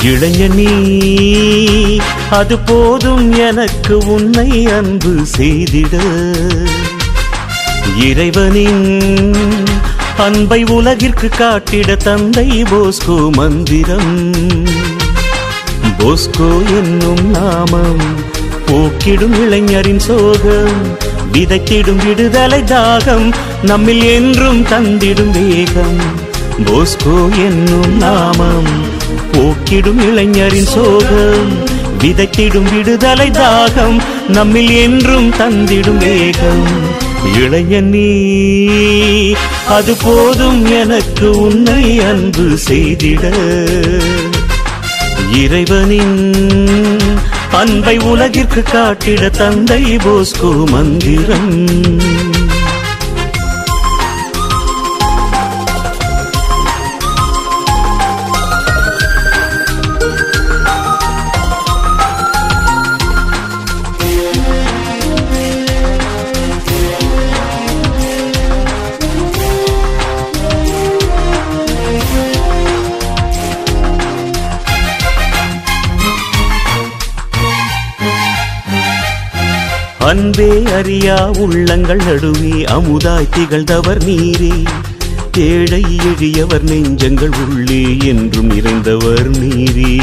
இளைஞனி அது போதும் எனக்கு உன்னை அன்பு செய்திட இறைவனின் அன்பை உலகிற்கு காட்டிட தந்தை போஸ்கோ மந்திரம் போஸ்கோ என்னும் நாமம் போக்கிடும் இளைஞரின் சோகம் விதைத்திடும் விடுதலை தாகம் நம்மில் என்றும் தந்திடும் வேகம் போஸ்கோ என்னும் நாமம் போக்கிடும் இளைஞரின் சோகம் விதைத்திடும் விடுதலை தாகம் நம்மில் என்றும் தந்திடும் வேகம் இளைஞன் நீ அது போதும் எனக்கு உன்னை அன்பு செய்திட இறைவனின் அன்பை உலகிற்கு காட்டிட தந்தை போஸ்கோ மந்திரம் அன்பே அறியா உள்ளங்கள் நடுவே அமுதாய் திகழ்ந்தவர் நீரே ஏழை எழியவர் நெஞ்சங்கள் உள்ளே என்றும் நிறைந்தவர் நீரே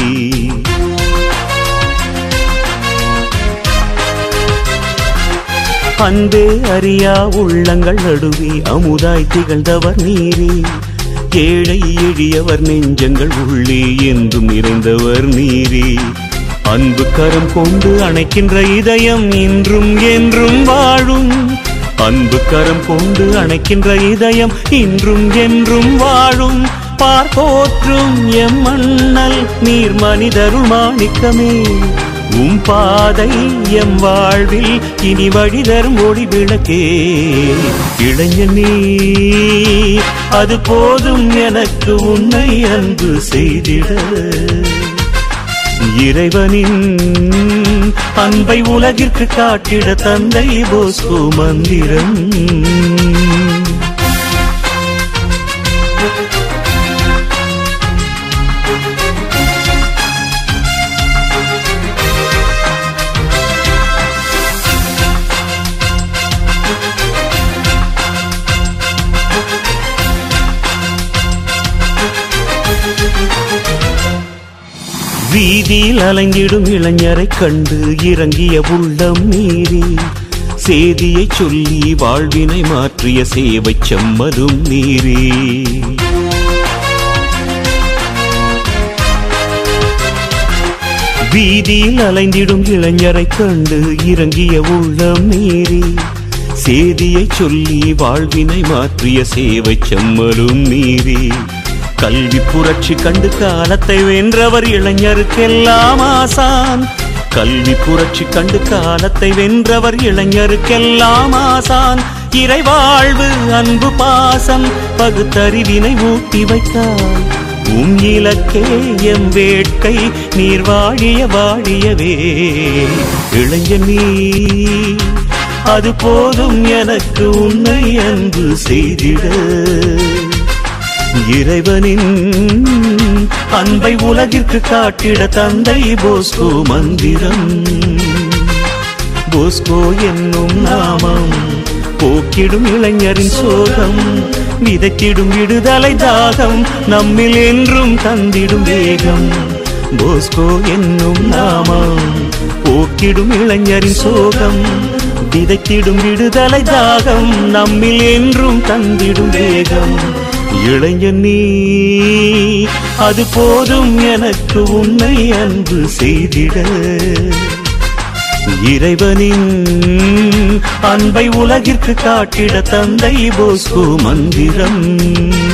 அன்பே அறியா உள்ளங்கள் நடுவே அமுதாய் திகழ்ந்தவர் நீரே ஏழை எழியவர் நெஞ்சங்கள் உள்ளே என்றும் நிறைந்தவர் நீரே அன்பு கரம் கொண்டு அணைக்கின்ற இதயம் இன்றும் என்றும் வாழும் அன்பு கரம் கொண்டு அணைக்கின்ற இதயம் இன்றும் என்றும் வாழும் பார்ப்போற்றும் எம் மண்ணல் நீர் மனிதருள் மாணிக்கமே உம் பாதை எம் வாழ்வில் இனி வழி தரும் ஒளி விளக்கே இளைஞனே அது போதும் எனக்கு உன்னை அன்பு செய்திட இறைவனின் அன்பை உலகிற்கு காட்டிட தந்தை போஸ்கோ மந்திரம் வீதியில் அலைந்திடும் இளைஞரைக் கண்டு இறங்கிய உள்ளம் நீரே சேதியை சொல்லி வாழ்வினை மாற்றிய சேவை செம்மதும் நீரே வீதியில் அலைந்திடும் இளைஞரைக் கண்டு இறங்கிய உள்ளம் நீரே சேதியை சொல்லி வாழ்வினை மாற்றிய சேவை செம்மலும் நீரே கல்வி புரட்சி கண்டு காலத்தை வென்றவர் இளைஞருக்கெல்லாம் ஆசான் கல்வி புரட்சி கண்டு காலத்தை வென்றவர் இளைஞருக்கெல்லாம் ஆசான் இறைவாழ்வு அன்பு பாசம் பகுத்தறிவினை ஊட்டி வைத்தார் உம் இலக்கே எம் வேட்கை நீர் வாழிய வாழியவே இளைஞன் நீ அது போதும் எனக்கு உன்னை அன்பு செய்திட இறைவனின் அன்பை உலகிற்கு காட்டிட தந்தை போஸ்கோ மந்திரம் போஸ்கோ என்னும் நாமம் போக்கிடும் இளைஞரின் சோகம் விதைத்திடும் விடுதலை தாகம் நம்மில் என்றும் தந்திடும் வேகம் போஸ்கோ என்னும் நாமம் போக்கிடும் இளைஞரின் சோகம் விதைத்திடும் விடுதலை தாகம் நம்மில் என்றும் தந்திடும் வேகம் இளைஞன் நீ அது போதும் எனக்கு உன்னை அன்பு செய்திட இறைவனின் அன்பை உலகிற்கு காட்டிட தந்தை போஸ்கோ மந்திரம்